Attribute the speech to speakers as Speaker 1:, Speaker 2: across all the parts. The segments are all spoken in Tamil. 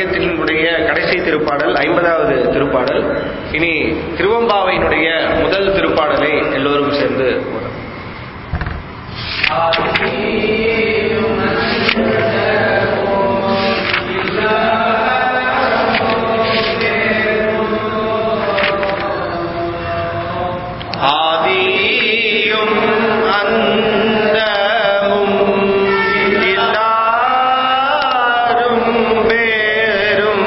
Speaker 1: பதிகத்தினுடைய கடைசி திருப்பாடல் ஐம்பதாவது திருப்பாடல் இனி திருவம்பாவையினுடைய முதல் திருப்பாடலை எல்லோரும் சேர்ந்து ஓதலாம். ஆதியும் அந்தமும் இல்லாரும் பேரும்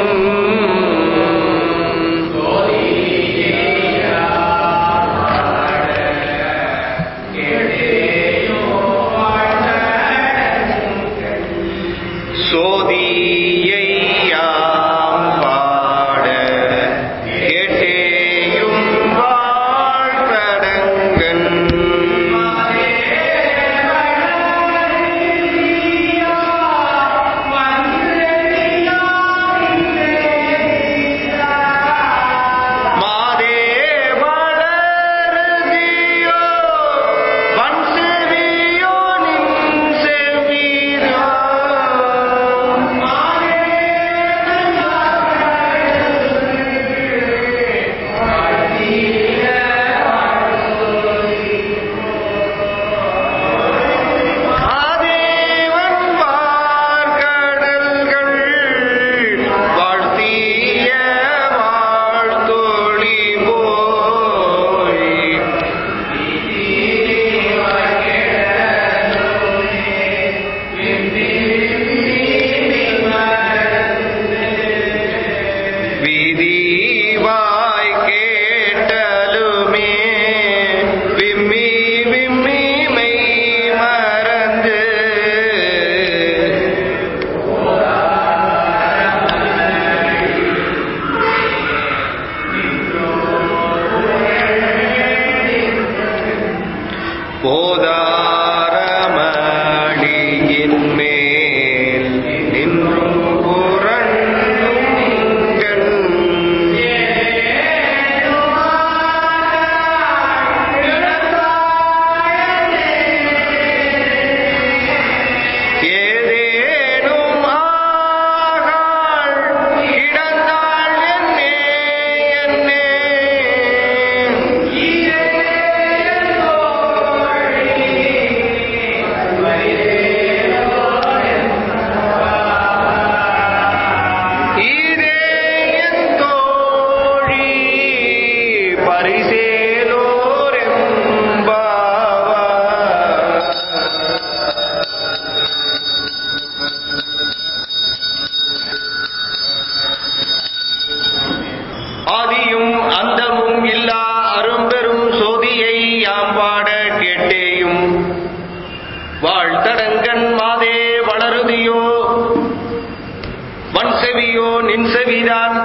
Speaker 1: சோதியையாம் பாட கேட்டேயும் வாழ்கடங்கன் மாதே வளருதியோ வன் செவியோ நின் செவியோ ஆதேவன் பார்க்கடல்கள் வாழ்த்திய வாழ்த்தொழி போய் விதிவாய் கேட்டலுமே விம்மி விம்மி மெய் மறந்து போதாரமணியின் மேல் நின்றும் புரண்டும் கண் ஏதேனும் ஆகாள் கிடந்தாள் என்னே என்னே இதே என் தோழி பரிசேலோரெம்பாவா ஆதியும் அந்தமும் இல்லா அரும்பெரும் சோதியை யாம் பாட கேட்டேயும் வாழ்த்தடங்கன் மாதே வளருதியோ வன் செவியோ நின் செவிதான்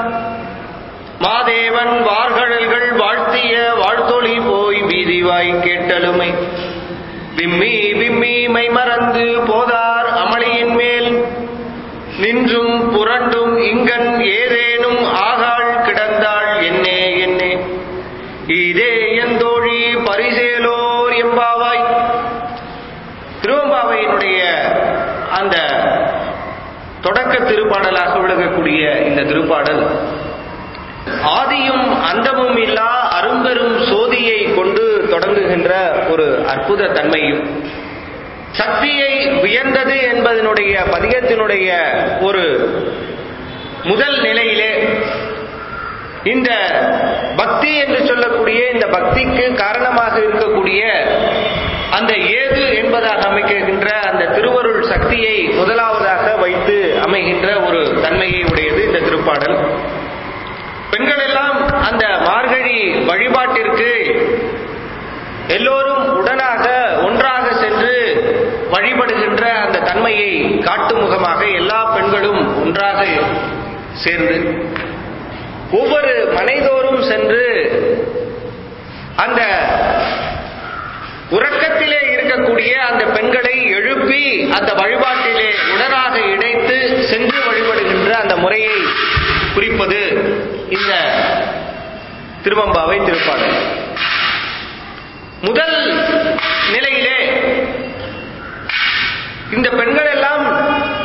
Speaker 1: மாதேவன் வார்கழல்கள் வாழ்த்திய வாழ்த்தொளி போய் வீதிவாய் கேட்டலுமை விம்மி விம்மி மைமறந்து போதார் அமளியின் மேல் நின்றும் புரண்டும் இங்கன் ஏதேனும் ஆகாள் கிடந்தாள் என்னே என்னே இதே எந்தோழி பரிசேலோர் எம்பாவாய் திருவம்பாவையினுடைய அந்த தொடக்க திருப்பாடலாக விளங்கக்கூடிய இந்த திருப்பாடல் ஆதியும் அந்தமும் இல்லா அரும்பெரும் சோதியை கொண்டு தொடங்குகின்ற ஒரு அற்புத தன்மையும் சக்தியை உயர்ந்தது என்பதனுடைய பதிகத்தினுடைய ஒரு முதல் நிலையிலே இந்த பக்தி என்று சொல்லக்கூடிய இந்த பக்திக்கு காரணமாக இருக்கக்கூடிய அந்த ஏது என்பதாக அமைக்கின்ற அந்த திருவருள் சக்தியை முதலாவதாக வைத்து அமைகின்ற ஒரு தன்மையை உடையது இந்த திருப்பாடல் பெண்கள் எல்லாம் அந்த மார்கழி வழிபாட்டிற்கு எல்லோரும் உடனாக ஒன்றாக சென்று வழிபடுகின்ற அந்த தன்மையை காட்டும் முகமாக எல்லா பெண்களும் ஒன்றாக சேர்ந்து ஒவ்வொரு மனைதோறும் சென்று அந்த உறக்கத்திலே இருக்கக்கூடிய அந்த பெண்களை எழுப்பி அந்த வழிபாட்டிலே உடனாக இணைத்து சென்று வழிபடுகின்ற அந்த முறையை குறிப்பது இந்த திருவம்பாவை திருப்பாடல் முதல் நிலையிலே இந்த பெண்கள் எல்லாம்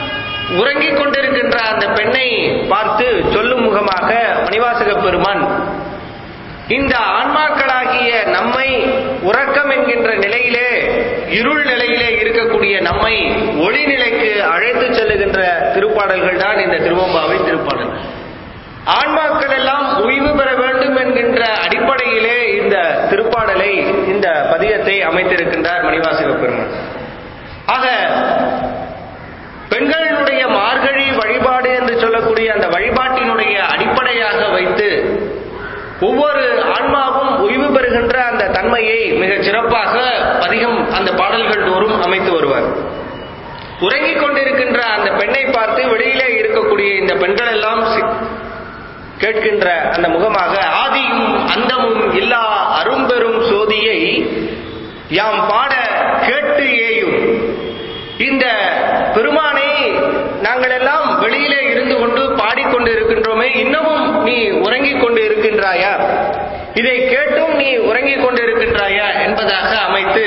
Speaker 1: உறங்கிக் கொண்டிருக்கின்ற அந்த பெண்ணை பார்த்து சொல்லும் முகமாக மணிவாசக பெருமான் இந்த ஆன்மாக்களாகிய நம்மை உறக்கம் என்கின்ற நிலையிலே இருள் நிலையிலே இருக்கக்கூடிய நம்மை ஒளி நிலைக்கு அழைத்து செல்லுகின்ற திருப்பாடல்கள் தான் இந்த திருவம்பாவை திருப்பாடல் ஆன்மாக்கள் எல்லாம் ஓய்வு பெற வேண்டும் என்கின்ற அடிப்படையிலே இந்த திருப்பாடலை இந்த பதியத்தை அமைத்திருக்கின்றார் மணிவாசக பெருமான் ஆக பெண்களினுடைய மார்கழி வழிபாடு என்று சொல்லக்கூடிய அந்த வழிபாட்டினுடைய அடிப்படையாக வைத்து ஒவ்வொரு ஆன்மாவும் ஓய்வு பெறுகின்ற அந்த தன்மையை மிக சிறப்பாக பதிகம் அந்த பாடல்கள் தோறும் அமைத்து வருவார் உறங்கிக் கொண்டிருக்கின்ற அந்த பெண்ணை பார்த்து வெளியிலே இருக்கக்கூடிய இந்த பெண்கள் எல்லாம் சி- கேட்கின்ற அந்த முகமாக ஆதியும் அந்தமும் இல்லா அரும்பெரும் சோதியை யாம் பாட கேட்டு ஏயும் இந்த பெருமானை நாங்கள் எல்லாம் வெளியிலே இருந்து கொண்டு பாடிக்கொண்டு இருக்கின்றோமே இன்னமும் நீ உறங்கிக் கொண்டு இருக்கின்றாயா இதை கேட்டும் நீ உறங்கிக் கொண்டு இருக்கின்றாயா என்பதாக அமைத்து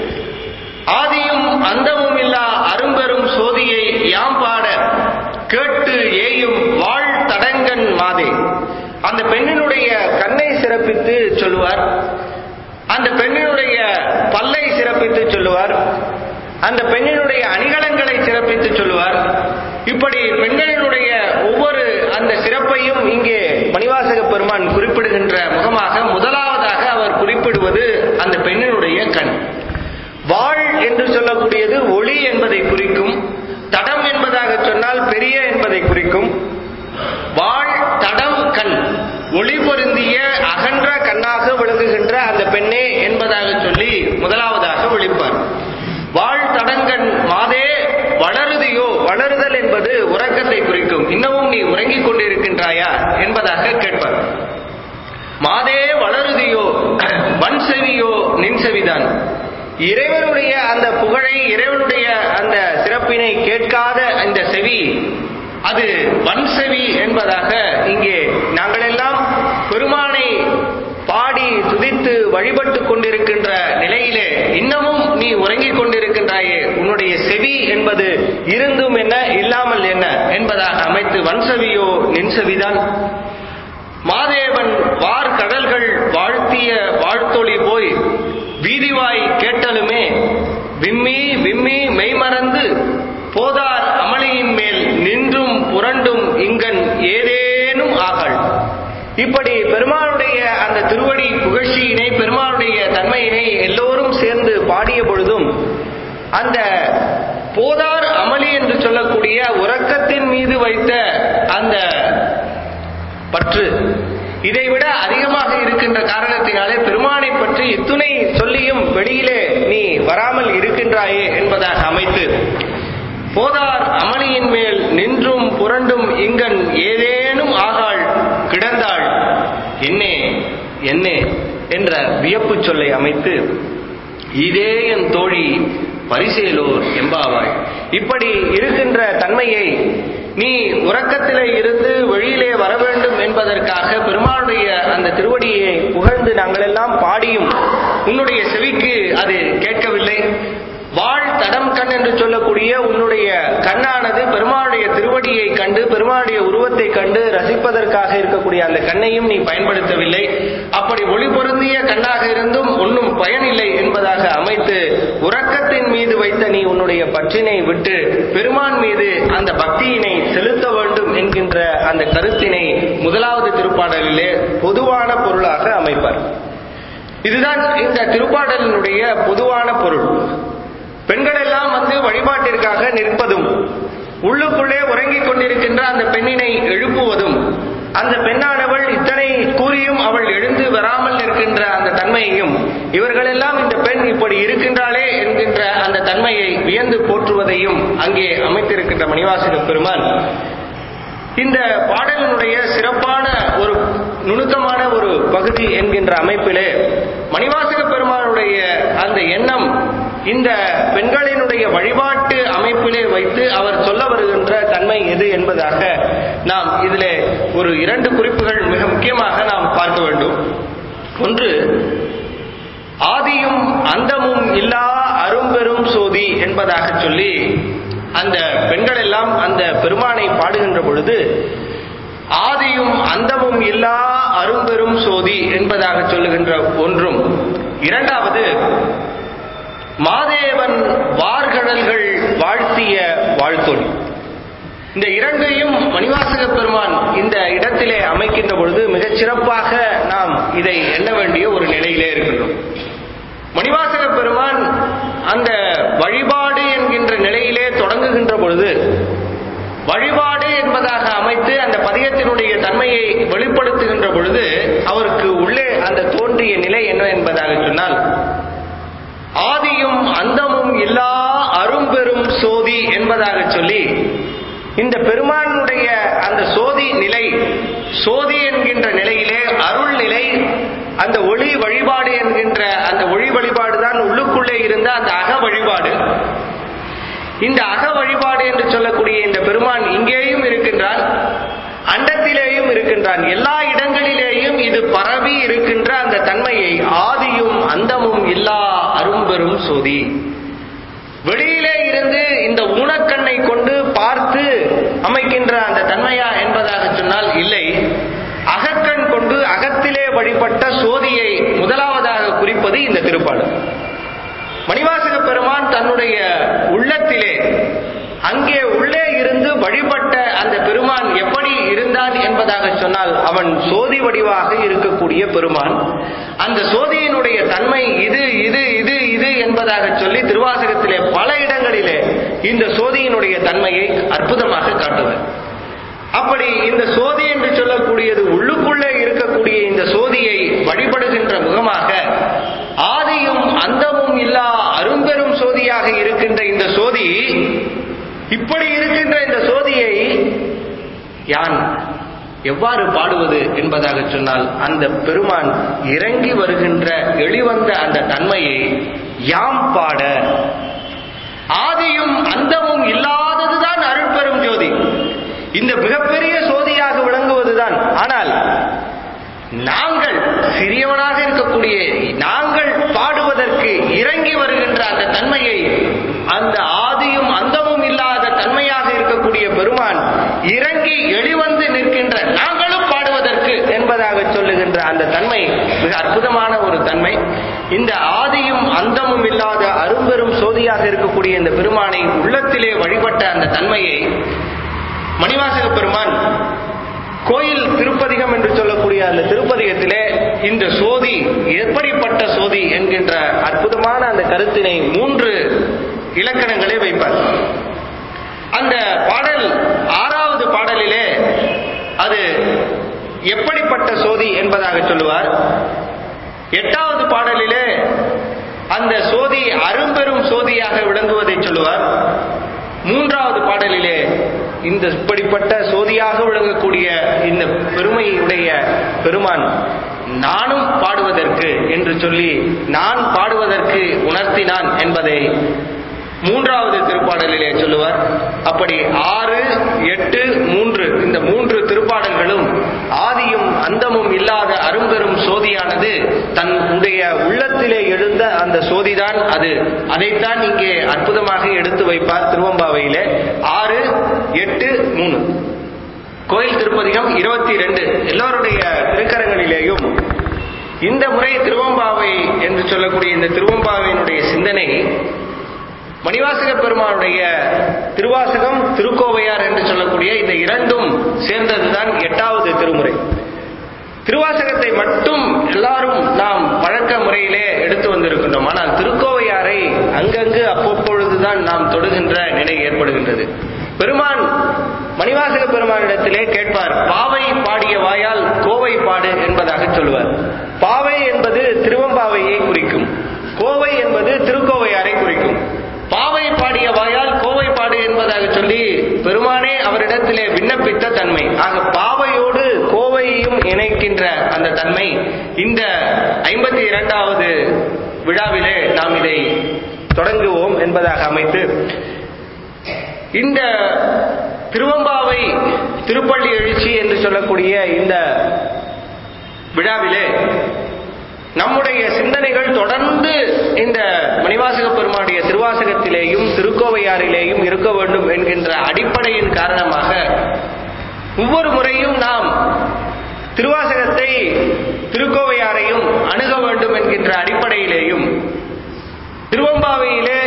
Speaker 1: ஆதியும் அந்தமும் இல்லா அரும்பெரும் சோதியை யாம் பாட கேட்டு ஏயும் வாழ் தடங்கன் மாதே அந்த பெண்ணினுடைய கண்ணை சிறப்பித்து சொல்லுவார் அந்த பெண்ணினுடைய பல்லை சிறப்பித்து சொல்லுவார் அந்த பெண்ணினுடைய அணிகலன்களை சிறப்பித்து சொல்லுவார் இப்படி பெண்களினுடைய ஒவ்வொரு அந்த சிறப்பையும் இங்கே மணிவாசக பெருமான் குறிப்பிடுகின்ற முகமாக முதலாவதாக அவர் குறிப்பிடுவது அந்த பெண்ணினுடைய கண் வாழ் என்று சொல்லக்கூடியது ஒளி என்பதை குறிக்கும் தடம் என்பதாக சொன்னால் பெரிய என்பதை குறிக்கும் வாழ் தடம் கண் ஒளி பொருந்திய அகன்ற கண்ணாக விளங்குகின்ற அந்த பெண்ணே என்பதாக சொல்லி முதலாவதாக விழிப்பார் வாழ் தடங்கண் மாதே வளருதியோ வளருதல் என்பது உறக்கத்தை குறிக்கும் இன்னமும் நீ உறங்கிக் கொண்டிருக்கின்றாயா என்பதாக கேட்பார் மாதே வளருதியோ வன் செவியோ நின் செவிதான் இறைவனுடைய அந்த புகழை இறைவனுடைய அந்த சிறப்பினை கேட்காத அந்த செவி அது வன் செவி என்பதாக இங்கே நாங்கள் எல்லாம் பெருமானை பாடி துதித்து வழிபட்டு கொண்டிருக்கின்ற நிலையிலே இன்னமும் நீ உறங்கிக் கொண்டிருக்கின்றாயே உன்னுடைய செவி என்பது இருந்தும் என்ன இல்லாமல் என்ன என்பதாக அமைத்து வன்செவியோ நின்செவிதான் மாதேவன் வார் கடல்கள் வாழ்த்திய வாழ்த்தொளி போய் வீதிவாய் கேட்டலுமே விம்மி விம்மி மெய்மறந்து போதார் அமளியின் மேல் நின்றும் புரண்டும் இங்கன் ஏதேனும் ஆகல் இப்படி பெருமானுடைய அந்த திருவடி புகழ்ச்சியினை பெருமானுடைய தன்மையினை எல்லோரும் சேர்ந்து பாடிய பொழுதும் அந்த போதார் அமளி என்று சொல்லக்கூடிய உறக்கத்தின் மீது வைத்த அந்த பற்று இதைவிட அதிகமாக இருக்கின்ற காரணத்தினாலே பெருமானை பற்றி இத்துணை சொல்லியும் வெளியிலே நீ வராமல் இருக்கின்றாயே என்பதாக அமைத்து போதார் அமளியின் மேல் நின்றும் புரண்டும் இங்கன் ஏதேனும் ஆகாள் கிடந்தாள் என்னே என்னே என்ற வியப்பு சொல்லை அமைத்து இதே என் தோழி பரிசேலோர் எம்பாவாய் இப்படி இருக்கின்ற தன்மையை நீ உறக்கத்திலே இருந்து வெளியிலே வர வேண்டும் என்பதற்காக பெருமானுடைய அந்த திருவடியை புகழ்ந்து நாங்கள் எல்லாம் பாடியும் உன்னுடைய செவிக்கு அது கேட்கவில்லை வாழ் தடம் கண் என்று சொல்லக்கூடிய உன்னுடைய கண்ணானது பெருமானுடைய திருவடியை கண்டு பெருமானுடைய உருவத்தை கண்டு ரசிப்பதற்காக இருக்கக்கூடிய அந்த கண்ணையும் நீ பயன்படுத்தவில்லை அப்படி ஒளி பொருந்திய கண்ணாக இருந்தும் ஒன்றும் பயனில்லை என்பதாக அமைத்து உறக்கத்தின் மீது வைத்த நீ உன்னுடைய பற்றினை விட்டு பெருமான் மீது அந்த பக்தியினை செலுத்த வேண்டும் என்கின்ற அந்த கருத்தினை முதலாவது திருப்பாடலிலே பொதுவான பொருளாக அமைப்பார் இதுதான் இந்த திருப்பாடலினுடைய பொதுவான பொருள் பெண்கள் எல்லாம் வந்து வழிபாட்டிற்காக நிற்பதும் உள்ளுக்குள்ளே உறங்கிக் கொண்டிருக்கின்ற அந்த பெண்ணினை எழுப்புவதும் அந்த பெண்ணானவள் இத்தனை கூறியும் அவள் எழுந்து வராமல் இருக்கின்ற அந்த தன்மையையும் இவர்களெல்லாம் இந்த பெண் இப்படி இருக்கின்றாளே என்கின்ற அந்த தன்மையை வியந்து போற்றுவதையும் அங்கே அமைத்திருக்கின்ற மணிவாசக பெருமான் இந்த பாடலினுடைய சிறப்பான ஒரு நுணுக்கமான ஒரு பகுதி என்கின்ற அமைப்பிலே மணிவாசக பெருமானுடைய அந்த எண்ணம் இந்த பெண்களினுடைய வழிபாட்டு அமைப்பிலே வைத்து அவர் சொல்ல வருகின்ற தன்மை எது என்பதாக நாம் இதிலே ஒரு இரண்டு குறிப்புகள் மிக முக்கியமாக நாம் பார்க்க வேண்டும் ஒன்று ஆதியும் அந்தமும் இல்லா அரும்பெரும் சோதி என்பதாக சொல்லி அந்த பெண்கள் எல்லாம் அந்த பெருமானை பாடுகின்ற பொழுது ஆதியும் அந்தமும் இல்லா அரும்பெரும் சோதி என்பதாக சொல்லுகின்ற ஒன்றும் இரண்டாவது மாதேவன் வார்கடல்கள் வாழ்த்திய வாழ்த்தொழி இந்த இரண்டையும் மணிவாசக பெருமான் இந்த இடத்திலே அமைக்கின்ற பொழுது மிகச் சிறப்பாக நாம் இதை எண்ண வேண்டிய ஒரு நிலையிலே இருக்கின்றோம் மணிவாசக பெருமான் அந்த வழிபாடு என்கின்ற நிலையிலே தொடங்குகின்ற பொழுது வழிபாடு என்பதாக அமைத்து அந்த பதிகத்தினுடைய தன்மையை வெளிப்படுத்துகின்ற பொழுது அவருக்கு உள்ளே அந்த தோன்றிய நிலை என்ன என்பதாக சொன்னால் ஆதியும் அந்தமும் இல்லா அரும்பெரும் சோதி என்பதாக சொல்லி இந்த பெருமானுடைய அந்த சோதி நிலை சோதி என்கின்ற நிலையிலே அருள் நிலை அந்த ஒளி வழிபாடு என்கின்ற அந்த ஒளி வழிபாடு தான் உள்ளுக்குள்ளே இருந்த அந்த அக வழிபாடு இந்த அக வழிபாடு என்று சொல்லக்கூடிய இந்த பெருமான் இங்கேயும் இருக்கின்றான் அண்டத்திலேயும் இருக்கின்றான் எல்லா இடங்களிலேயும் இது பரவி இருக்கின்ற அந்த தன்மையை ஆதியும் அந்தமும் இல்லா அரும்பெரும் சோதி வெளியிலே இருந்து இந்த ஊனக்கண்ணை கொண்டு பார்த்து அமைக்கின்ற அந்த தன்மையா என்பதாக சொன்னால் இல்லை அகக்கண் கொண்டு அகத்திலே வழிபட்ட சோதியை முதலாவதாக குறிப்பது இந்த திருப்பாடல் மணிவாசக பெருமான் தன்னுடைய உள்ளத்திலே அங்கே உள்ளே இருந்து வழிபட்ட அந்த பெருமான் எப்படி இருந்தான் என்பதாக சொன்னால் அவன் சோதி வடிவாக இருக்கக்கூடிய பெருமான் அந்த சோதியினுடைய தன்மை இது இது இது இது என்பதாக சொல்லி திருவாசகத்திலே பல இடங்களிலே இந்த சோதியினுடைய தன்மையை அற்புதமாக காட்டுவர் அப்படி இந்த சோதி என்று சொல்லக்கூடியது உள்ளுக்குள்ளே இருக்கக்கூடிய இந்த சோதியை வழிபடுகின்ற முகமாக ஆதியும் அந்தமும் இல்லா அரும்பெரும் சோதியாக இருக்கின்ற இந்த சோதி இப்படி இருக்கின்ற இந்த சோதியை யான் எவ்வாறு பாடுவது என்பதாக சொன்னால் அந்த பெருமான் இறங்கி வருகின்ற வெளிவந்த அந்த தன்மையை யாம் பாட ஆதியும் அந்தமும் இல்லாததுதான் அருட்பெரும் ஜோதி இந்த மிகப்பெரிய சோதியாக விளங்குவதுதான் ஆனால் நாங்கள் சிறியவனாக இருக்கக்கூடிய நாங்கள் பாடுவதற்கு இறங்கி வருகின்ற அந்த தன்மையை அந்த ஆதியும் அந்தமும் இல்லாத தன்மையாக இருக்கக்கூடிய பெருமான் இறங்கி எளிவந்து நிற்கின்ற நாங்களும் பாடுவதற்கு என்பதாக சொல்லுகின்ற அந்த தன்மை மிக அற்புதமான ஒரு தன்மை இந்த ஆதியும் அந்தமும் இல்லாத அரும்பெரும் சோதியாக இருக்கக்கூடிய இந்த பெருமானை உள்ளத்திலே வழிபட்ட அந்த தன்மையை மணிவாசக பெருமான் கோயில் திருப்பதிகம் என்று சொல்லக்கூடிய அந்த திருப்பதிகத்திலே இந்த சோதி எப்படிப்பட்ட சோதி என்கின்ற அற்புதமான அந்த கருத்தினை மூன்று இலக்கணங்களே வைப்பார் அந்த பாடல் ஆறாவது பாடலிலே அது எப்படிப்பட்ட சோதி என்பதாக சொல்லுவார் எட்டாவது பாடலிலே அந்த சோதி அரும்பெரும் சோதியாக விளங்குவதை சொல்லுவார் மூன்றாவது பாடலிலே இந்த இப்படிப்பட்ட சோதியாக விளங்கக்கூடிய இந்த பெருமையுடைய பெருமான் நானும் பாடுவதற்கு என்று சொல்லி நான் பாடுவதற்கு உணர்த்தினான் என்பதை மூன்றாவது திருப்பாடலிலே சொல்லுவார் அப்படி ஆறு எட்டு மூன்று இந்த மூன்று திருப்பாடல்களும் ஆதியும் அந்தமும் இல்லாத அரும்பெரும் சோதியானது தன்னுடைய உள்ளத்திலே எழுந்த அந்த சோதிதான் அது அதைத்தான் இங்கே அற்புதமாக எடுத்து வைப்பார் திருவம்பாவையிலே ஆறு எட்டு மூணு கோயில் திருப்பதிகம் இருபத்தி ரெண்டு எல்லோருடைய திருக்கரங்களிலேயும் இந்த முறை திருவம்பாவை என்று சொல்லக்கூடிய இந்த திருவம்பாவையினுடைய சிந்தனை மணிவாசக பெருமானுடைய திருவாசகம் திருக்கோவையார் என்று சொல்லக்கூடிய இந்த இரண்டும் சேர்ந்ததுதான் எட்டாவது திருமுறை திருவாசகத்தை மட்டும் எல்லாரும் நாம் பழக்க முறையிலே எடுத்து வந்திருக்கின்றோம் ஆனால் திருக்கோவையாரை அங்கங்கு அப்பப்பொழுதுதான் நாம் தொடுகின்ற நிலை ஏற்படுகின்றது பெருமான் மணிவாசக பெருமானிடத்திலே கேட்பார் பாவை பாடிய வாயால் கோவை பாடு என்பதாக சொல்லுவார் பாவை என்பது திருவம்பாவையை குறிக்கும் கோவை என்பது திருக்கோவையாரை குறிக்கும் பாவை பாடிய வாயால் கோவை பாடு என்பதாக சொல்லி பெருமானே அவரிடத்திலே விண்ணப்பித்த தன்மை ஆக பாவையோடு கோவையையும் இணைக்கின்ற அந்த தன்மை இந்த ஐம்பத்தி இரண்டாவது விழாவிலே நாம் இதை தொடங்குவோம் என்பதாக அமைத்து இந்த திருவம்பாவை திருப்பள்ளி எழுச்சி என்று சொல்லக்கூடிய இந்த விழாவிலே நம்முடைய சிந்தனைகள் தொடர்ந்து இந்த மணிவாசக பெருமானுடைய திருவாசகத்திலேயும் திருக்கோவையாரிலேயும் இருக்க வேண்டும் என்கின்ற அடிப்படையின் காரணமாக ஒவ்வொரு முறையும் நாம் திருவாசகத்தை திருக்கோவையாரையும் அணுக வேண்டும் என்கின்ற அடிப்படையிலேயும் திருவம்பாவையிலே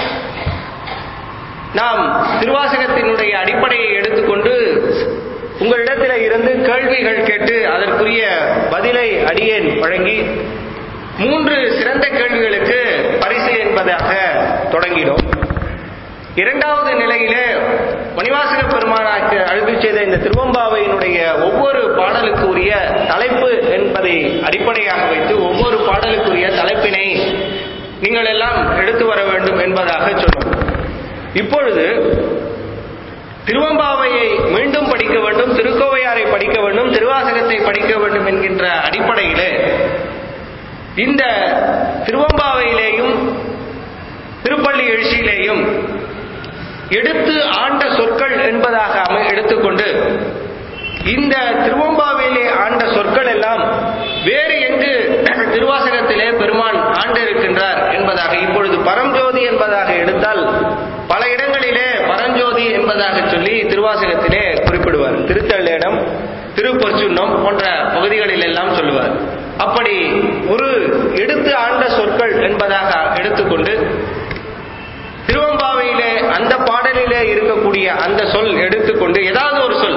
Speaker 1: நாம் திருவாசகத்தினுடைய அடிப்படையை எடுத்துக்கொண்டு உங்களிடத்தில் இருந்து கேள்விகள் கேட்டு அதற்குரிய பதிலை அடியேன் வழங்கி மூன்று சிறந்த கேள்விகளுக்கு பரிசு என்பதாக தொடங்கினோம் இரண்டாவது நிலையிலே மணிவாசக பெருமானாக்கு அழுது செய்த இந்த திருவம்பாவையினுடைய ஒவ்வொரு பாடலுக்கு உரிய தலைப்பு என்பதை அடிப்படையாக வைத்து ஒவ்வொரு பாடலுக்குரிய தலைப்பினை நீங்கள் எல்லாம் எடுத்து வர வேண்டும் என்பதாக சொன்னோம் இப்பொழுது திருவம்பாவையை மீண்டும் படிக்க வேண்டும் திருக்கோவையாரை படிக்க வேண்டும் திருவாசகத்தை படிக்க வேண்டும் என்கின்ற அடிப்படையிலே இந்த திருவம்பாவையிலேயும் திருப்பள்ளி எழுச்சியிலேயும் எடுத்து ஆண்ட சொற்கள் என்பதாக அமை எடுத்துக்கொண்டு இந்த திருவம்பாவையிலே ஆண்ட சொற்கள் எல்லாம் வேறு எங்கு திருவாசகத்திலே பெருமான் ஆண்டு இருக்கின்றார் என்பதாக இப்பொழுது பரஞ்சோதி என்பதாக எடுத்தால் பல இடங்களிலே பரஞ்சோதி என்பதாக சொல்லி திருவாசகத்திலே குறிப்பிடுவார் திருத்தள்ளேடம் திருப்பொற்சுன்னம் போன்ற பகுதிகளில் எல்லாம் சொல்லுவார் அப்படி ஒரு எடுத்து ஆண்ட சொற்கள் என்பதாக எடுத்துக்கொண்டு திருவம்பாவையிலே அந்த பாடலிலே இருக்கக்கூடிய அந்த சொல் எடுத்துக்கொண்டு ஏதாவது ஒரு சொல்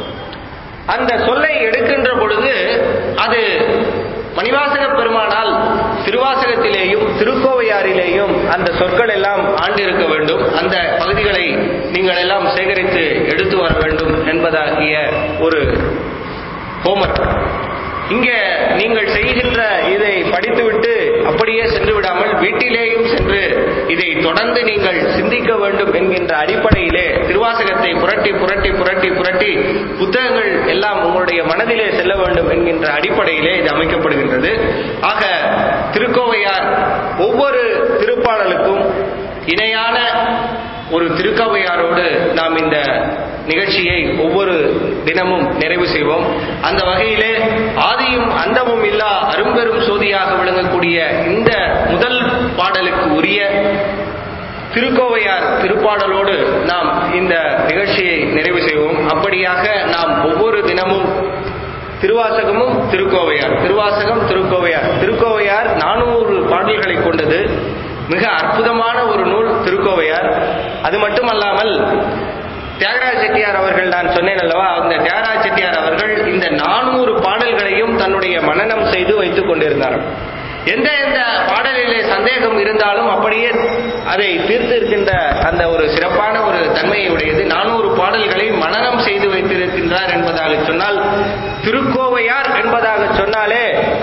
Speaker 1: அந்த சொல்லை எடுக்கின்ற பொழுது அது மணிவாசக பெருமானால் திருவாசகத்திலேயும் திருக்கோவையாரிலேயும் அந்த சொற்கள் எல்லாம் ஆண்டிருக்க வேண்டும் அந்த பகுதிகளை நீங்கள் எல்லாம் சேகரித்து எடுத்து வர வேண்டும் என்பதாகிய ஒரு ஹோம்ஒர்க் இங்கே நீங்கள் செய்கின்ற இதை படித்துவிட்டு அப்படியே சென்று விடாமல் வீட்டிலேயும் சென்று இதை தொடர்ந்து நீங்கள் சிந்திக்க வேண்டும் என்கின்ற அடிப்படையிலே திருவாசகத்தை புரட்டி புரட்டி புரட்டி புரட்டி புத்தகங்கள் எல்லாம் உங்களுடைய மனதிலே செல்ல வேண்டும் என்கின்ற அடிப்படையிலே இது அமைக்கப்படுகின்றது ஆக திருக்கோவையார் ஒவ்வொரு திருப்பாடலுக்கும் இணையான ஒரு திருக்கவையாரோடு நாம் இந்த நிகழ்ச்சியை ஒவ்வொரு தினமும் நிறைவு செய்வோம் அந்த வகையிலே ஆதியும் அந்தமும் இல்லா அரும்பெரும் சோதியாக விளங்கக்கூடிய இந்த முதல் பாடலுக்கு உரிய திருக்கோவையார் திருப்பாடலோடு நாம் இந்த நிகழ்ச்சியை நிறைவு செய்வோம் அப்படியாக நாம் ஒவ்வொரு தினமும் திருவாசகமும் திருக்கோவையார் திருவாசகம் திருக்கோவையார் திருக்கோவையார் நானூறு பாடல்களை கொண்டது மிக அற்புதமான ஒரு நூல் திருக்கோவையார் அது மட்டுமல்லாமல் தியாகராஜ செட்டியார் அவர்கள் நான் சொன்னேன் அல்லவா அந்த தியாகராஜ செட்டியார் அவர்கள் இந்த நானூறு பாடல்களையும் தன்னுடைய மனனம் செய்து வைத்துக் கொண்டிருந்தார் எந்த எந்த பாடலிலே சந்தேகம் இருந்தாலும் அப்படியே அதை தீர்த்து இருக்கின்ற அந்த ஒரு சிறப்பான ஒரு தன்மையை உடையது நானூறு பாடல்களை மனனம் செய்து வைத்திருக்கின்றார் என்பதாக சொன்னால் திருக்கோவையார் என்பதாக சொன்னாலே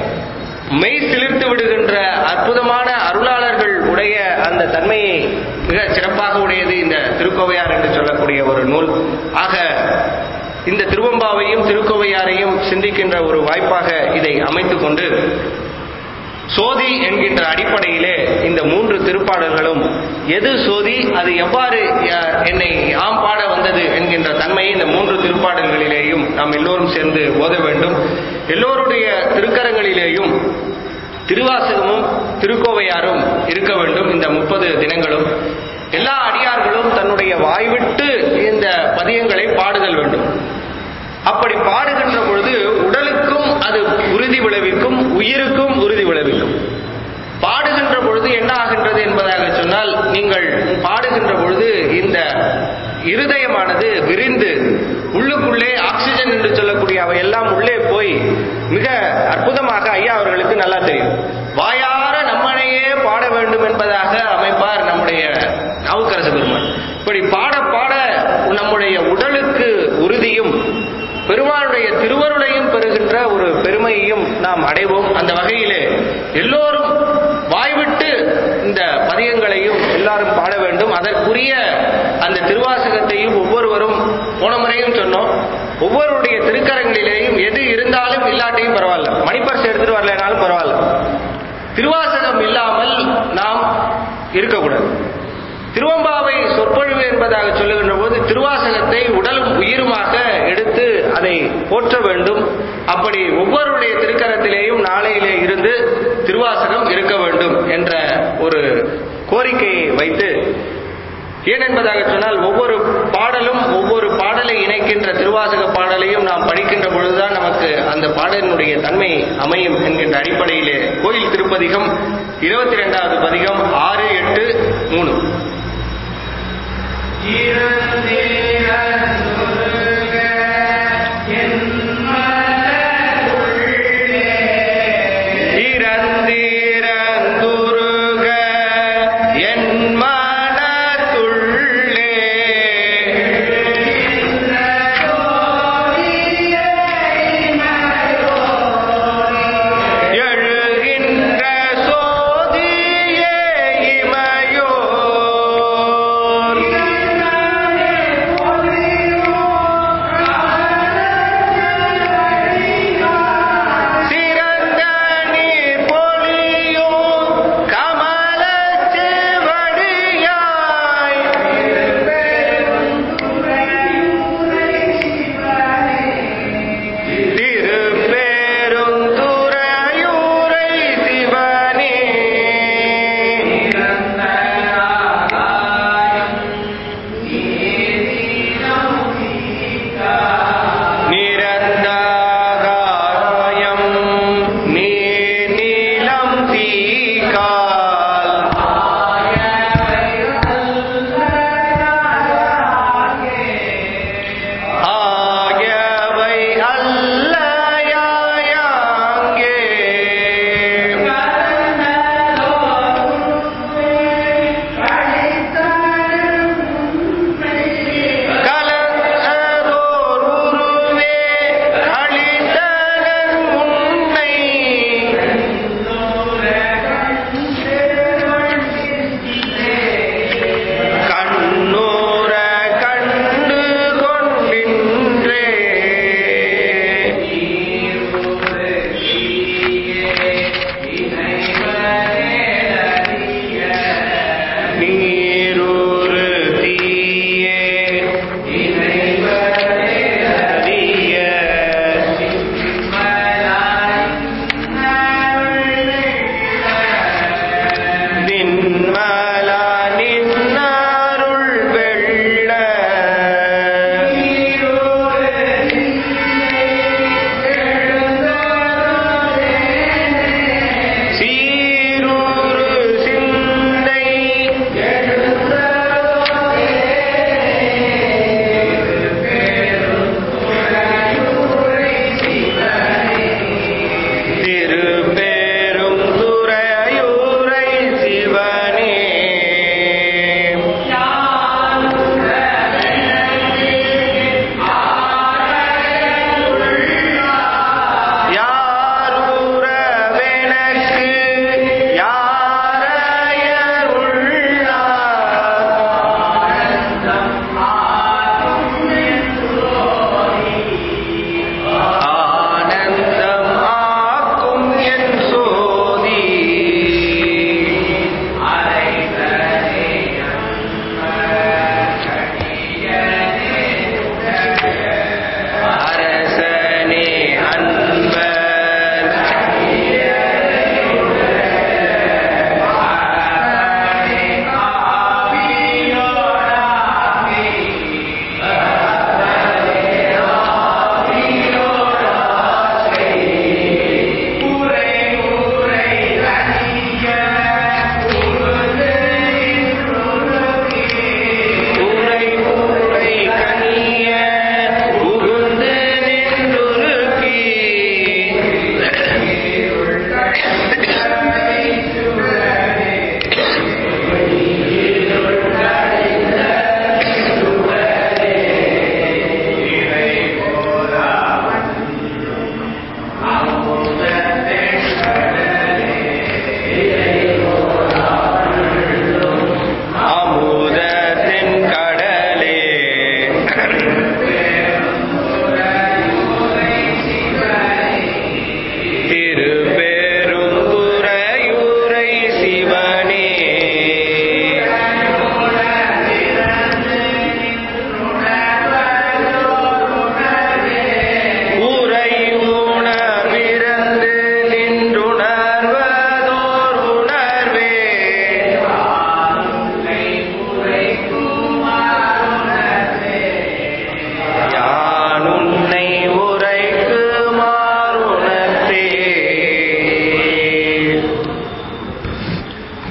Speaker 1: மெய் சிலிர்த்து விடுகின்ற அற்புதமான அருளாளர்கள் உடைய அந்த தன்மையை மிக சிறப்பாக உடையது இந்த திருக்கோவையார் என்று சொல்லக்கூடிய ஒரு நூல் ஆக இந்த திருவம்பாவையும் திருக்கோவையாரையும் சிந்திக்கின்ற ஒரு வாய்ப்பாக இதை அமைத்துக் கொண்டு சோதி என்கின்ற அடிப்படையிலே இந்த மூன்று திருப்பாடல்களும் எது சோதி அது எவ்வாறு அஹ், என்னை ஆம் பாட வந்தது என்கின்ற தன்மையை இந்த மூன்று திருப்பாடல்களிலேயும் நாம் எல்லோரும் சேர்ந்து ஓத வேண்டும் எல்லோருடைய திருக்கரங்களிலேயும் திருவாசகமும் திருக்கோவையாரும் இருக்க வேண்டும் இந்த முப்பது தினங்களும் எல்லா அடியார்களும் தன்னுடைய வாய்விட்டு இந்த பதியங்களை பாடுதல் வேண்டும் அப்படி பாடுகின்ற பொழுது உடலுக்கும் அது உறுதி விளைவிக்கும் உயிருக்கும் உறுதி விளைவிக்கும் பாடுகின்ற பொழுது என்ன ஆகின்றது என்பதாக சொன்னால் நீங்கள் பாடுகின்ற பொழுது இந்த இருதயமானது விரிந்து உள்ளுக்குள்ளே ஆக்சிஜன் என்று சொல்லக்கூடிய அவை எல்லாம் உள்ளே போய் மிக அற்புதமாக ஐயா அவர்களுக்கு நல்லா தெரியும் வாயார நம்மனையே பாட வேண்டும் என்பதாக அமைப்பார் நம்முடைய நாவுக்கரசு பெருமான் இப்படி பாட பாட நம்முடைய உடலுக்கு உறுதியும் பெருமானுடைய திருவருளையும் பெறுகின்ற ஒரு பெருமையையும் நாம் அடைவோம் அந்த வகையிலே எல்லோரும் வாய்விட்டு இந்த பதியங்களையும் எல்லாரும் பாட வேண்டும் அதற்குரிய அந்த திருவாசகத்தையும் ஒவ்வொருவரும் போன முறையும் சொன்னோம் ஒவ்வொருடைய திருக்கரங்களிலேயும் எது இருந்தாலும் இல்லாட்டியும் பரவாயில்ல மணிப்பர்ஸ் எடுத்துட்டு வரலைனாலும் பரவாயில்ல திருவாசகம் இல்லாமல் நாம் இருக்கக்கூடாது திருவம்பாவை சொற்பொழிவு என்பதாக சொல்லுகின்ற போது திருவாசகத்தை உடலும் உயிருமாக எடுத்து அதை போற்ற வேண்டும் அப்படி ஒவ்வொருடைய திருக்கரத்திலேயும் நாளையிலே இருந்து திருவாசகம் இருக்க வேண்டும் என்ற ஒரு கோரிக்கையை வைத்து ஏன் என்பதாக சொன்னால் ஒவ்வொரு பாடலும் ஒவ்வொரு பாடலை இணைக்கின்ற திருவாசக பாடலையும் நாம் படிக்கின்ற பொழுதுதான் நமக்கு அந்த பாடலினுடைய தன்மை அமையும் என்கின்ற அடிப்படையிலே கோயில் திருப்பதிகம் இருபத்தி ரெண்டாவது பதிகம் ஆறு எட்டு மூணு இறந்திறந்துருக என் மனத்துள்ளே எழுகின்ற சோதியே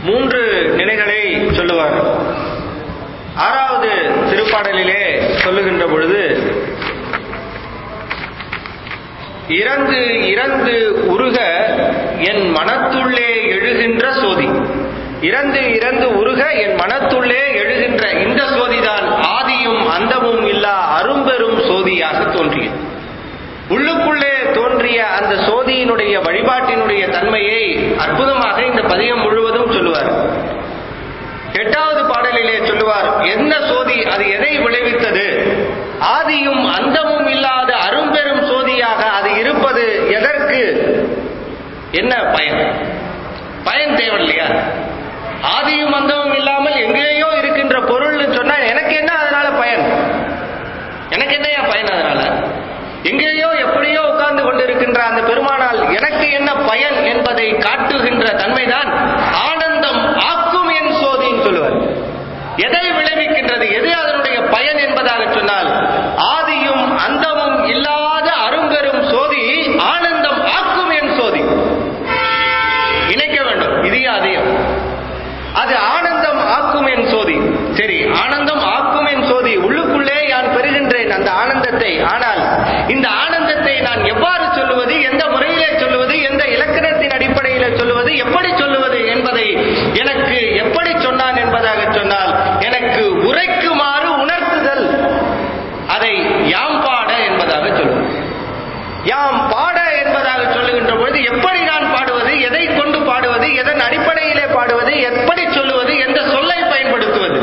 Speaker 1: மூன்று நிலைகளை சொல்லுவார் ஆறாவது திருப்பாடலிலே சொல்லுகின்ற பொழுது இறந்து இறந்து உருக என் மனத்துள்ளே எழுகின்ற சோதி இறந்து இறந்து உருக என் மனத்துள்ளே எழுகின்ற இந்த சோதிதான் ஆதியும் அந்தமும் இல்லா அரும்பெரும் சோதியாக தோன்றியது உள்ளுக்குள்ளே தோன்றிய அந்த சோதியினுடைய வழிபாட்டினுடைய தன்மையை அற்புதமாக இந்த பதிகம் முழுவதும் சொல்லுவார் எட்டாவது பாடலிலே சொல்லுவார் என்ன சோதி அது எதை விளைவித்தது ஆதியும் அந்தமும் இல்லாத அரும்பெரும் சோதியாக அது இருப்பது எதற்கு என்ன பயன் பயன் தேவை இல்லையா ஆதியும் அந்தமும் இல்லாமல் எங்கேயோ இருக்கின்ற பொருள்னு சொன்னா எனக்கு என்ன அதனால பயன் எனக்கு என்னையா பயன் அதனால எங்கேயோ எப்படியோ உட்கார்ந்து கொண்டிருக்கின்ற அந்த பெருமானால் எனக்கு என்ன பயன் என்பதை காட்டுகின்ற தன்மைதான் ஆனந்தம் ஆக்கும் என் சோதின்னு சொல்லுவார் எதை விளைவிக்கின்றது எது அதனுடைய பயன் என்பதாக சொன்னால் ஆதியும் அந்தமும் இல்லாத அரும்பெரும் சோதி ஆனந்தம் ஆக்கும் என் சோதி இணைக்க வேண்டும் இது அதிகம் அது ஆனந்தம் ஆக்கும் என் சோதி சரி ஆனந்தம் ஆக்கும் என் சோதி உள்ளுக்குள்ளே நான் பெறுகின்றேன் அந்த ஆனந்தத்தை ஆனால் இந்த ஆனந்தத்தை நான் எவ்வாறு சொல்லுவது எந்த முறையிலே சொல்லுவது எந்த இலக்கணத்தின் அடிப்படையிலே சொல்லுவது எப்படி சொல்லுவது என்பதை எனக்கு எப்படி சொன்னான் என்பதாக சொன்னால் எனக்கு உரைக்குமாறு உணர்த்துதல் அதை யாம் பாட என்பதாக சொல்லுவது யாம் பாட என்பதாக சொல்லுகின்ற பொழுது எப்படி நான் பாடுவது எதை கொண்டு பாடுவது எதன் அடிப்படையிலே பாடுவது எப்படி சொல்லுவது எந்த சொல்லை பயன்படுத்துவது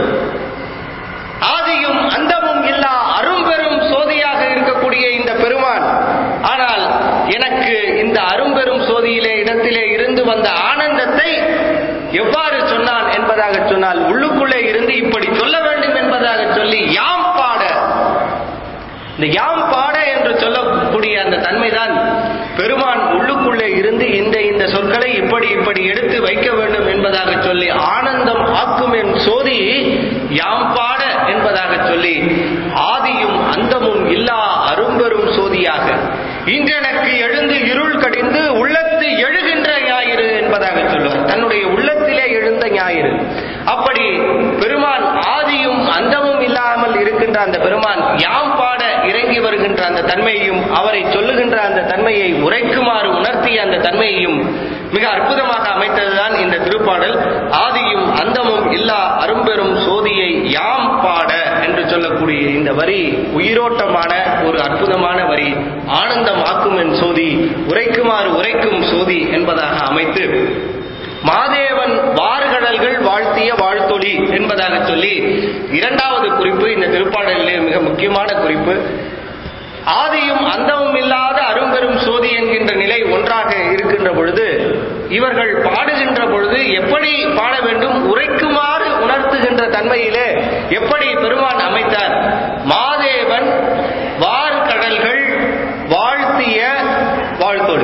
Speaker 1: ஆதியும் அந்தமும் இல்லா அரும்பெரும் சோதியாக இருக்கக்கூடிய இந்த பெருமான் ஆனால் எனக்கு இந்த அரும்பெரும் சோதியிலே இடத்திலே இருந்து வந்த ஆனந்தத்தை எவ்வாறு சொன்னான் என்பதாக சொன்னால் உள்ளுக்குள்ளே இருந்து இப்படி சொல்ல வேண்டும் என்பதாக சொல்லி யாம் பாட இந்த யாம் பாட என்று சொல்லக்கூடிய அந்த தன்மைதான் பெருமான் உள்ளுக்குள்ளே இருந்து இந்த இந்த சொற்களை இப்படி இப்படி எடுத்து வைக்க வேண்டும் என்பதாக சொல்லி ஆனந்தம் ஆக்கும் என் சோதி யாம் பாட என்பதாக சொல்லி ஆதியும் அந்தமும் இல்லா அரும்பெரும் சோதியாக இன்றெனக்கு எழுந்து இருள் கடிந்து உள்ளத்து எழுகின்ற ஞாயிறு என்பதாக சொல்லுவார் தன்னுடைய உள்ளத்திலே எழுந்த ஞாயிறு அப்படி பெருமான் ஆதியும் அந்தமும் இல்லாமல் இருக்கின்ற அந்த பெருமான் யாம் பாட இறங்கி வருகின்ற அந்த தன்மையையும் அவரை சொல்லுகின்ற அந்த தன்மையை உரைக்குமாறு உணர்த்திய அந்த தன்மையையும் மிக அற்புதமாக அமைத்ததுதான் இந்த திருப்பாடல் ஆதியும் அந்தமும் இல்லா அரும்பெரும் சோதியை யாம் பாட என்று சொல்லக்கூடிய இந்த வரி உயிரோட்டமான ஒரு அற்புதமான வரி ஆனந்தம் ஆக்கும் என் சோதி உரைக்குமாறு உரைக்கும் சோதி என்பதாக அமைத்து மாதேவன் வார்கடல்கள் வாழ்த்திய வாழ்த்தொலி என்பதாக சொல்லி இரண்டாவது குறிப்பு இந்த திருப்பாடலிலே மிக முக்கியமான குறிப்பு ஆதியும் அந்தமும் இல்லாத அரும்பெரும் சோதி என்கின்ற நிலை ஒன்றாக இருக்கின்ற பொழுது இவர்கள் பாடுகின்ற பொழுது எப்படி பாட வேண்டும் உரைக்குமாறு உணர்த்துகின்ற தன்மையிலே எப்படி பெருமான் அமைத்தார் மாதேவன் வார்கடல்கள் வாழ்த்திய வாழ்த்தொழி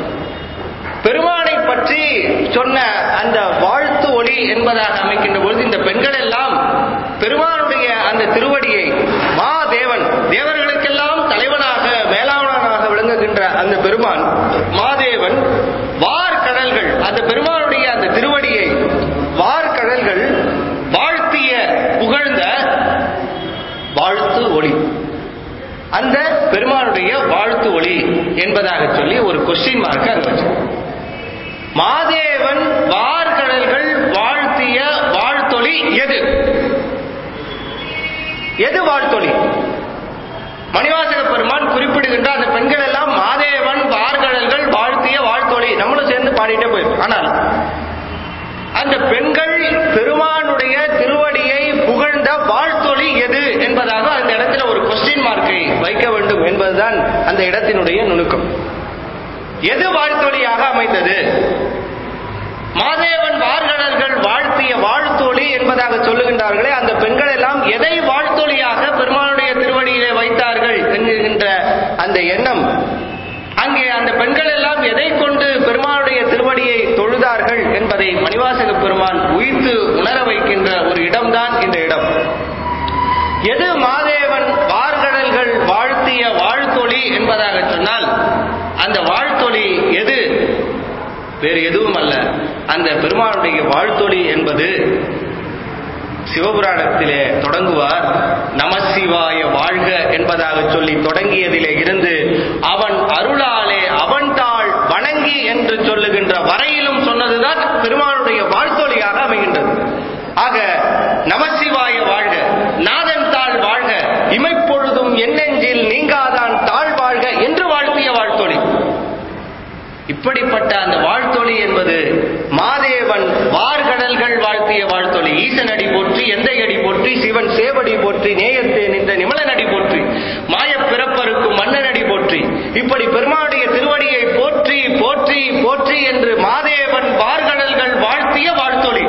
Speaker 1: பெருமானை பற்றி சொன்ன அந்த வாழ்த்து ஒளி என்பதாக அமைக்கின்ற பொழுது இந்த பெண்கள் எல்லாம் பெருமானுடைய அந்த திருவடியை மா தேவன் தேவர்களுக்கெல்லாம் தலைவனாக மேலாளனாக விளங்குகின்ற அந்த பெருமான் மாதேவன் வார்கடல்கள் அந்த பெருமானுடைய அந்த திருவடியை வார்கடல்கள் வாழ்த்திய புகழ்ந்த வாழ்த்து ஒளி அந்த பெருமானுடைய வாழ்த்து ஒளி என்பதாக சொல்லி ஒரு கொஸ்டின் மார்க் அங்க வச்சு மாதேவன் வார்கடல்கள் வாழ்த்திய வாழ்த்தொளி எது எது வாழ்த்தொளி மணிவாசக பெருமான் குறிப்பிடுகின்ற அந்த பெண்கள் எல்லாம் மாதேவன் வார்கடல்கள் வாழ்த்திய வாழ்த்தொளி நம்மளும் சேர்ந்து பாடிட்டே போயிருக்கோம் ஆனால் அந்த பெண்கள் பெருமானுடைய திருவடியை புகழ்ந்த வாழ்த்தொளி எது என்பதாக அந்த இடத்துல ஒரு கொஸ்டின் மார்க்கை வைக்க வேண்டும் என்பதுதான் அந்த இடத்தினுடைய நுணுக்கம் எது வாழ்த்தொழியாக அமைந்தது மாதேவன் வார்கடல்கள் வாழ்த்திய வாழ்த்தொழி என்பதாக சொல்லுகின்றார்களே அந்த பெண்கள் எல்லாம் எதை வாழ்த்தொழியாக பெருமானுடைய திருவடியிலே வைத்தார்கள் என்கின்ற அந்த எண்ணம் அங்கே அந்த பெண்கள் எல்லாம் எதை கொண்டு பெருமானுடைய திருவடியை தொழுதார்கள் என்பதை மணிவாசக பெருமான் உயிர்த்து உணர வைக்கின்ற ஒரு இடம்தான் இந்த இடம் எது மாதேவன் வார்கடல்கள் வாழ்த்திய வாழ்த்தொழி என்பதாக சொன்னால் அந்த வாழ்த்தொழி எது வேறு எதுவும் அல்ல அந்த பெருமானுடைய வாழ்த்தொலி என்பது சிவபுராணத்திலே தொடங்குவார் நமசிவாய வாழ்க என்பதாக சொல்லி தொடங்கியதிலே இருந்து அவன் அருளாலே அவன் தாள் வணங்கி என்று சொல்லுகின்ற வரையிலும் சொன்னதுதான் பெருமானுடைய வாழ்த்தொலியாக அமைகின்றது ஆக நமசிவாய வாழ்க நாதன் தாள் வாழ்க இமைப்பொழுதும் என்னெஞ்சில் நீங்காதான் தாழ் வாழ்க என்று வாழ்த்திய வாழ்த்தொலி இப்படிப்பட்ட அந்த வாழ்த்தொலி என்பது மாதேவன் வார்கடல்கள் வாழ்த்திய வாழ்த்தொலி ஈசனடி போற்றி எந்தை அடி போற்றி சிவன் சேவடி போற்றி நேயத்தே நின்ற நிமலனடி போற்றி மாயப் பிறப்பருக்கும் மன்னனடி போற்றி இப்படி பெருமானுடைய திருவடியை போற்றி போற்றி போற்றி என்று மாதேவன் வார்கடல்கள் வாழ்த்திய வாழ்த்தொலி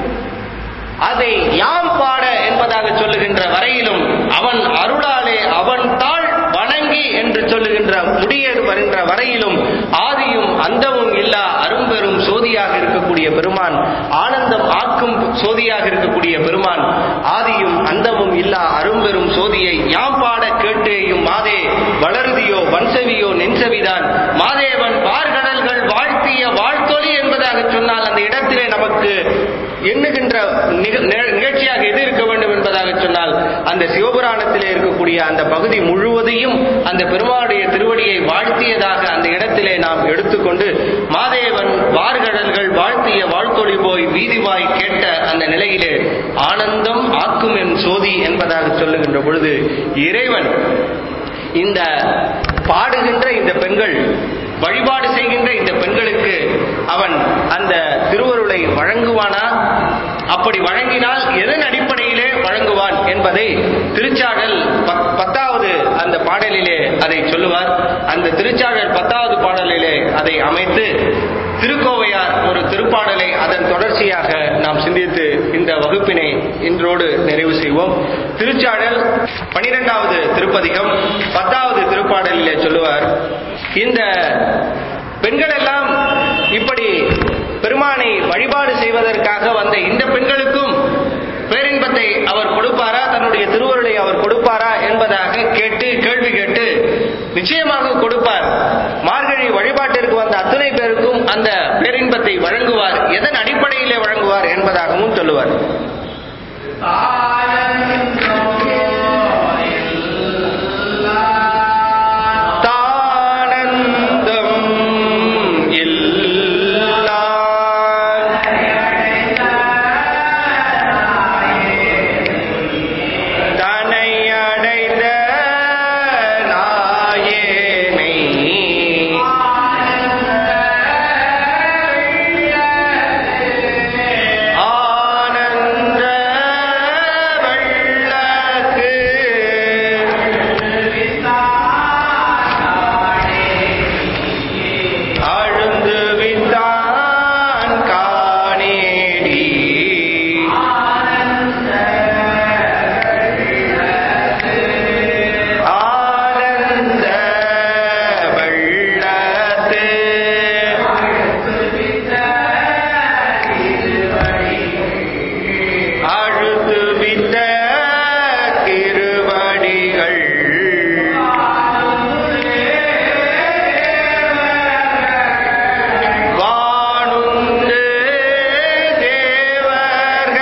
Speaker 1: அதை யாம் பாட என்பதாக சொல்லுகின்ற வரையிலும் அவன் அருளாலே அவன் தாள் வணங்கி என்று சொல்லுகின்ற முடிய வருகின்ற வரையிலும் ஆதியும் அந்தமும் இல்லா அரும்பெரும் சோதியாக இருக்கக்கூடிய பெருமான் ஆனந்தம் ஆக்கும் சோதியாக இருக்கக்கூடிய பெருமான் ஆதியும் அந்தமும் இல்லா அரும்பெரும் சோதியை யாம் பாட கேட்டேயும் மாதே வளருதியோ வன்செவியோ நெஞ்சவிதான் மாதேவன் வார்கடல்கள் வாழ்த்திய வாழ்த்தொலி என்பதாக சொன்னால் அந்த இடத்திலே நமக்கு எண்ணுகின்ற நிக- நி- நிகழ்ச்சியாக எது இருக்க வேண்டும் என்பதாக சொன்னால் அந்த சிவபுராணத்திலே இருக்கக்கூடிய அந்த பகுதி முழுவதையும் அந்த பெருமாளுடைய திருவடியை வாழ்த்தியதாக அந்த இடத்திலே நாம் எடுத்துக்கொண்டு மாதேவன் வார்கடல்கள் வாழ்த்திய வாழ்த்தொழி போய் வீதிவாய் கேட்ட அந்த நிலையிலே ஆனந்தம் ஆக்கும் என் சோதி என்பதாக சொல்லுகின்ற பொழுது இறைவன் இந்த பாடுகின்ற இந்த பெண்கள் வழிபாடு செய்கின்ற இந்த பெண்களுக்கு அவன் அந்த திருவருளை வழங்குவானா அப்படி வழங்கினால் எதன் அடிப்படையிலே வழங்குவான் என்பதை திருச்சாடல் பத்- பத்தாவது அந்த பாடலிலே அதை சொல்லுவார் அந்த திருச்சாடல் பத்தாவது பாடலிலே அதை அமைத்து திருக்கோவையார் ஒரு திருப்பாடலை அதன் தொடர்ச்சியாக நாம் சிந்தித்து இந்த வகுப்பினை இன்றோடு நிறைவு செய்வோம் திருச்சாடல் பனிரெண்டாவது திருப்பதிகம் பத்தாவது திருப்பாடலிலே சொல்லுவார் இந்த பெண்கள் எல்லாம் இப்படி பெருமானை வழிபாடு செய்வதற்காக வந்த இந்த பெண்களுக்கும் பேரின்பத்தை அவர் கொடுப்பாரா தன்னுடைய திருவருளை அவர் கொடுப்பாரா என்பதாக கேட்டு கேள்வி கேட்டு நிச்சயமாக கொடுப்பார் மார்கழி வழிபாட்டிற்கு வந்த அத்தனை பேருக்கும் அந்த பேரின்பத்தை வழங்குவார் எதன் அடிப்படையிலே வழங்குவார் என்பதாகவும் சொல்லுவார் தானந்தம் இல்லா தனையடைந்த நாயேனை ஆனந்த வெள்ளக்கு அழுந்து விந்தான் காணேடி ஆனந்த வெள்ளத்து அழுத்து வித்த திருவடிகள் வானுந்து தேவர்கள்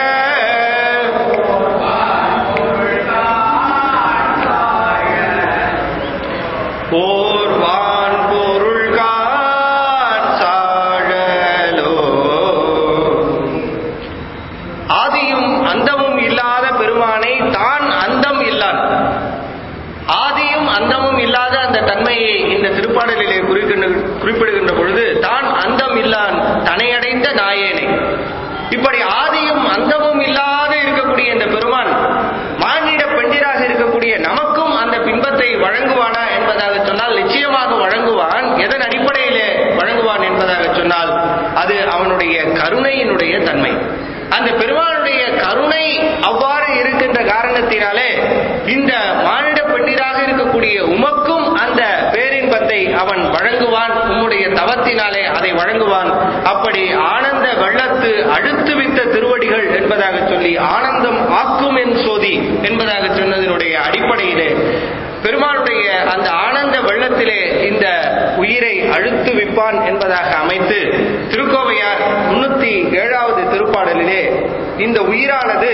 Speaker 1: போர்வான் பொருள்கான் சாழலோ ஆதியும் அந்தமும் இல்லாத பெருமானை தான் அந்தம் இல்லான் ஆதியும் அந்தமும் இல்லாத அந்த தன்மையை இந்த திருப்பாடலிலே குறிக்கின்ற குறிப்பிடுகின்ற பொழுது தான் அந்தம் இல்லான் தனையடைந்த நாயேனை இப்படி ஆதியும் அந்தமும் இல்லாத இருக்கக்கூடிய இந்த பெருமான் மானிட பெண்டிராக இருக்கக்கூடிய நமக்கும் அந்த பின்பத்தை வழங்குவானா என்பதாக சொன்னால் நிச்சயமாக வழங்குவான் எதன் அடிப்படையிலே வழங்குவான் என்பதாக சொன்னால் அது அவனுடைய கருணையினுடைய தன்மை அந்த பெருமானுடைய கருணை அவ்வாறு இருக்கின்ற காரணத்தினாலே இந்த மானிட பெண்டிராக இருக்கக்கூடிய உமக்கும் அந்த பேரின்பத்தை அவன் வழங்குவான் உம்முடைய தவத்தினாலே அதை வழங்குவான் அப்படி ஆனந்த வெள்ளத்து அழுத்து வித்த திருவடிகள் என்பதாக சொல்லி ஆனந்தம் ஆக்கும் என் சோதி என்பதாக சொன்னதனுடைய அடிப்படையிலே பெருமானுடைய அந்த ஆனந்த வெள்ளத்திலே இந்த உயிரை அழுத்து விப்பான் என்பதாக அமைத்து திருக்கோவையார் முன்னூத்தி ஏழாவது திருப்பாடலிலே இந்த உயிரானது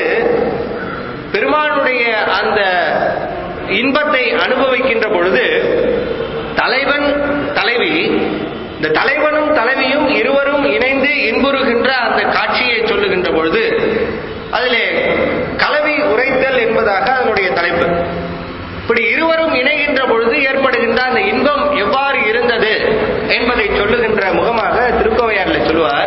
Speaker 1: பெருமானுடைய அந்த இன்பத்தை அனுபவிக்கின்ற பொழுது தலைவன் தலைவி இந்த தலைவனும் தலைவியும் இருவரும் இணைந்து இன்புறுகின்ற அந்த காட்சியை சொல்லுகின்ற பொழுது அதிலே கலவி உரைத்தல் என்பதாக அதனுடைய தலைப்பு இப்படி இருவரும் இணைகின்ற பொழுது ஏற்படுகின்ற அந்த இன்பம் எவ்வாறு இருந்தது என்பதை சொல்லுகின்ற முகமாக திருக்கோவையார்ல சொல்லுவார்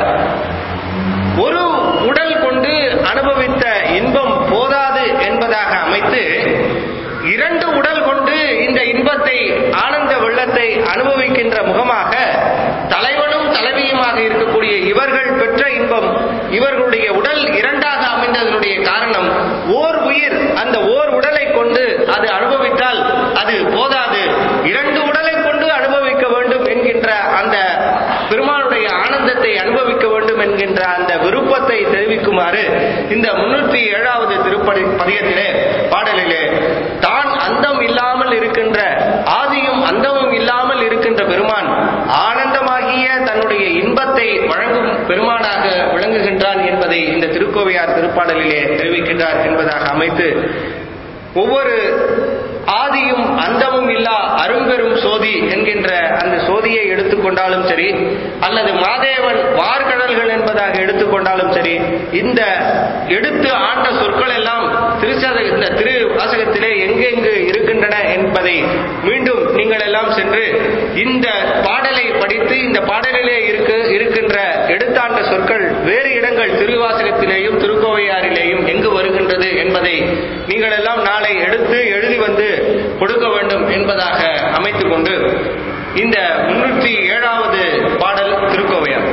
Speaker 1: ஒரு உடல் கொண்டு அனுபவித்த இன்பம் போதாது என்பதாக அமைத்து இரண்டு உடல் கொண்டு இந்த இன்பத்தை ஆனந்த வெள்ளத்தை அனுபவிக்கின்ற முகமாக தலைவனும் தலைவியுமாக இருக்கக்கூடிய இவர்கள் பெற்ற இன்பம் இவர்களுடைய உடல் இரண்டாக அமைந்ததனுடைய காரணம் ஓர் உயிர் அந்த ஓர் உடலை கொண்டு அது அனுபவித்தால் அது போதாது இரண்டு உடலை கொண்டு அனுபவிக்க வேண்டும் என்கின்ற அந்த பெருமானுடைய ஆனந்தத்தை அனுபவிக்க வேண்டும் என்கின்ற அந்த விருப்பத்தை தெரிவிக்குமாறு இந்த முன்னூற்றி ஏழாவது திருப்பதி பதியத்திலே பாடலிலே தான் அந்தம் இல்லாமல் இருக்கின்ற ஆதியும் அந்தமும் இல்லாமல் இருக்கின்ற பெருமான் ஆனந்தமாகிய தன்னுடைய இன்பத்தை வழங்கும் பெருமானாக விளங்குகின்றான் என்பதை இந்த திருக்கோவையார் திருப்பாடலிலே தெரிவிக்கின்றார் என்பதாக அமைத்து ஒவ்வொரு ஆதியும் அந்தமும் இல்லா அரும்பெரும் சோதி என்கின்ற அந்த சோதியை எடுத்துக்கொண்டாலும் சரி அல்லது மாதேவன் வார்கடல்கள் என்பதாக எடுத்துக்கொண்டாலும் சரி இந்த எடுத்து ஆண்ட சொற்கள் எல்லாம் திருச்சத இந்த திரு வாசகத்திலே எங்கெங்கு இருக்கின்றன என்பதை மீண்டும் நீங்கள் எல்லாம் சென்று இந்த பாடலை படித்து இந்த பாடலிலே இருக்கு இருக்கின்ற எடுத்தாண்ட சொற்கள் வேறு இடங்கள் திருவாசகத்திலேயும் திருக்கோவையாரிலேயும் எங்கு வருகின்றது என்பதை நீங்கள் எல்லாம் நாளை எடுத்து எழுதி வந்து கொடுக்க வேண்டும் என்பதாக அமைத்துக் கொண்டு இந்த முன்னூற்றி ஏழாவது பாடல் திருக்கோவையார்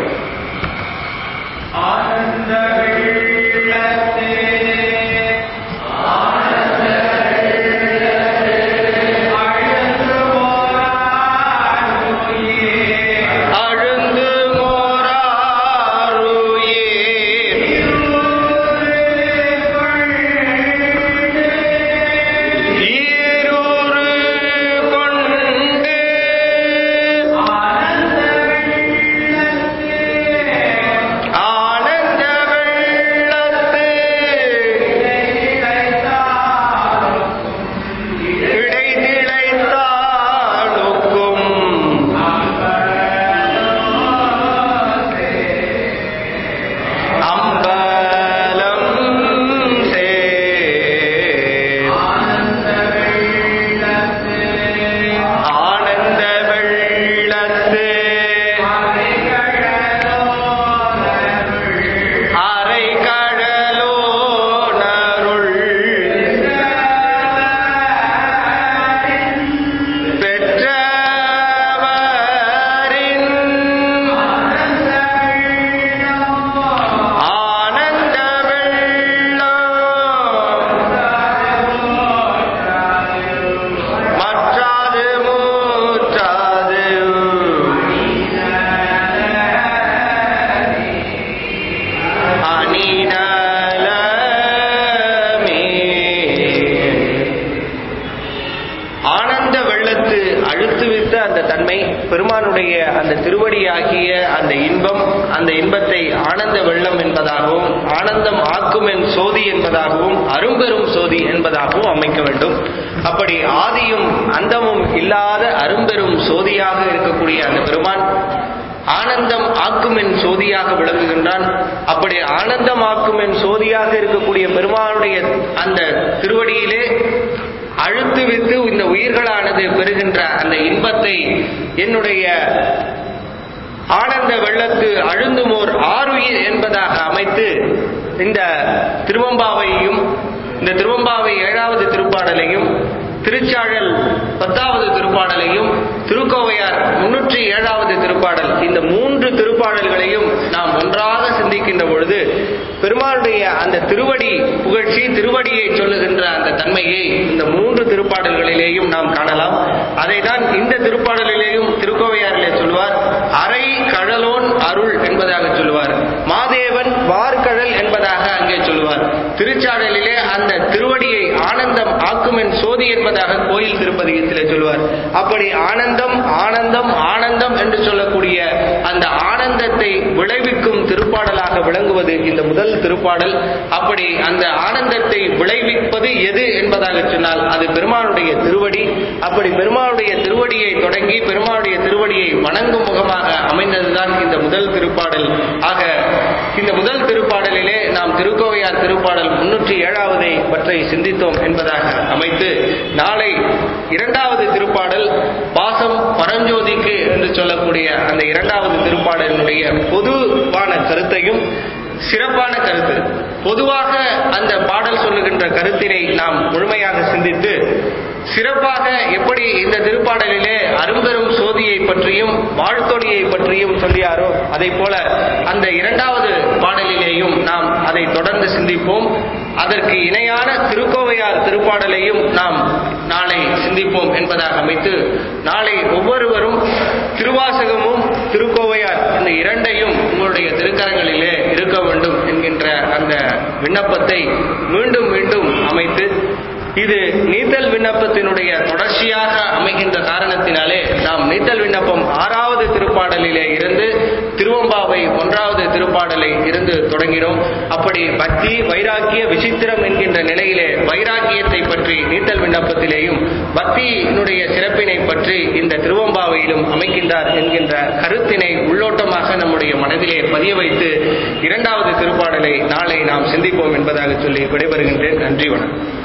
Speaker 2: ஆனந்த வெள்ளத்தே அழுந்து போராடுயே
Speaker 1: அழுந்து மோராருயே ஈரூறு கொண்டு ஆனந்த வெள்ளத்து இடை திளைத்தாளுக்கும் அம்பலம் சே ஆனந்த வெள்ளத்து அரை கடலோ நருள் பெற்றவரின் ஆனந்த வெள்ளம் மற்றாது மூற்றாது அணிநலமே ஆனந்த வெள்ளத்து அழுத்துவித்த அந்த தன்மை பெருமானுடைய அந்த திருவடியாகிய அந்த இன்பம் அந்த இன்பத்தை ஆனந்த வெள்ளம் என்பதாகவும் ஆனந்தம் ஆக்கும் என் சோதி என்பதாகவும் அரும்பெரும் சோதி என்பதாகவும் அமைக்க வேண்டும் அப்படி ஆதியும் அந்தமும் இல்லாத அரும்பெரும் சோதியாக இருக்கக்கூடிய அந்த பெருமான் ஆனந்தம் ஆக்குமென் சோதியாக விளங்குகின்றான் அப்படி ஆனந்தம் ஆக்குமென் சோதியாக இருக்கக்கூடிய பெருமானுடைய அந்த திருவடியிலே அழுத்து வித்து இந்த உயிர்களானது பெறுகின்ற அந்த இன்பத்தை என்னுடைய ஆனந்த வெள்ளத்து அழுந்துமோர் ஆறுயிர் என்பதாக அமைத்து இந்த திருவம்பாவையும் இந்த திருவம்பாவை ஏழாவது திருப்பாடலையும் திருச்சாழல் பத்தாவது திருப்பாடலையும் திருக்கோவையார் முன்னூற்றி ஏழாவது திருப்பாடல் இந்த மூன்று திருப்பாடல்களையும் நாம் ஒன்றாக சிந்திக்கின்ற பொழுது பெருமாளுடைய அந்த திருவடி புகழ்ச்சி திருவடியை சொல்லுகின்ற அந்த தன்மையை இந்த மூன்று திருப்பாடல்களிலேயும் நாம் காணலாம் அதைதான் இந்த திருப்பாடலிலேயும் திருக்கோவையாரிலே சொல்வார் அரை கழலோன் அருள் என்பதாக சொல்லுவார் மாதேவன் வார்கழல் என்பதாக அங்கே சொல்லுவார் திருச்சாடலிலே அந்த திருவடியை ஆனந்தம் ஆக்கும் என் சோதி என்பதாக கோயில் திருப்பதிகத்திலே சொல்வார் அப்படி ஆனந்தம் ஆனந்தம் ஆனந்தம் என்று சொல்லக்கூடிய அந்த ஆனந்தத்தை விளைவிக்கும் திருப்பாடலாக விளங்குவது இந்த முதல் திருப்பாடல் அப்படி அந்த ஆனந்தத்தை விளைவிப்பது எது என்பதாக சொன்னால் அது பெருமானுடைய திருவடி அப்படி பெருமானுடைய திருவடியை தொடங்கி பெருமானுடைய திருவடியை வணங்கும் முகமாக அமைந்ததுதான் இந்த முதல் திருப்பாடல் ஆக இந்த முதல் திருப்பாடலிலே நாம் திருக்கோவையார் திருப்பாடல் முன்னூற்றி ஏழாவதை பற்றி சிந்தித்தோம் என்பதாக அமைத்து நாளை இரண்டாவது திருப்பாடல் பாசம் பரஞ்சோதிக்கு என்று சொல்லக்கூடிய அந்த இரண்டாவது திருப்பாடலினுடைய பொதுவான கருத்தையும் சிறப்பான கருத்து பொதுவாக அந்த பாடல் சொல்லுகின்ற கருத்தினை நாம் முழுமையாக சிந்தித்து சிறப்பாக எப்படி இந்த திருப்பாடலிலே அரும்பெரும் சோதியை பற்றியும் வாழ்த்தொழியை பற்றியும் சொல்லியாரோ அதை போல அந்த இரண்டாவது பாடலிலேயும் நாம் அதை தொடர்ந்து சிந்திப்போம் அதற்கு இணையான திருக்கோவையார் திருப்பாடலையும் நாம் நாளை சிந்திப்போம் என்பதாக அமைத்து நாளை ஒவ்வொருவரும் திருவாசகமும் திருக்கோவையார் இந்த இரண்டையும் உங்களுடைய திருக்கரங்களிலே இருக்க வேண்டும் என்கின்ற அந்த விண்ணப்பத்தை மீண்டும் மீண்டும் அமைத்து இது நீத்தல் விண்ணப்பத்தினுடைய தொடர்ச்சியாக அமைகின்ற காரணத்தினாலே நாம் நீத்தல் விண்ணப்பம் ஆறாவது திருப்பாடலிலே இருந்து திருவம்பாவை ஒன்றாவது திருப்பாடலை இருந்து தொடங்கினோம் அப்படி பக்தி வைராக்கிய விசித்திரம் என்கின்ற நிலையிலே வைராக்கியத்தை பற்றி நீத்தல் விண்ணப்பத்திலேயும் பக்தியினுடைய சிறப்பினை பற்றி இந்த திருவம்பாவையிலும் அமைக்கின்றார் என்கின்ற கருத்தினை உள்ளோட்டமாக நம்முடைய மனதிலே பதிய வைத்து இரண்டாவது திருப்பாடலை நாளை நாம் சிந்திப்போம் என்பதாக சொல்லி விடைபெறுகின்றேன் நன்றி வணக்கம்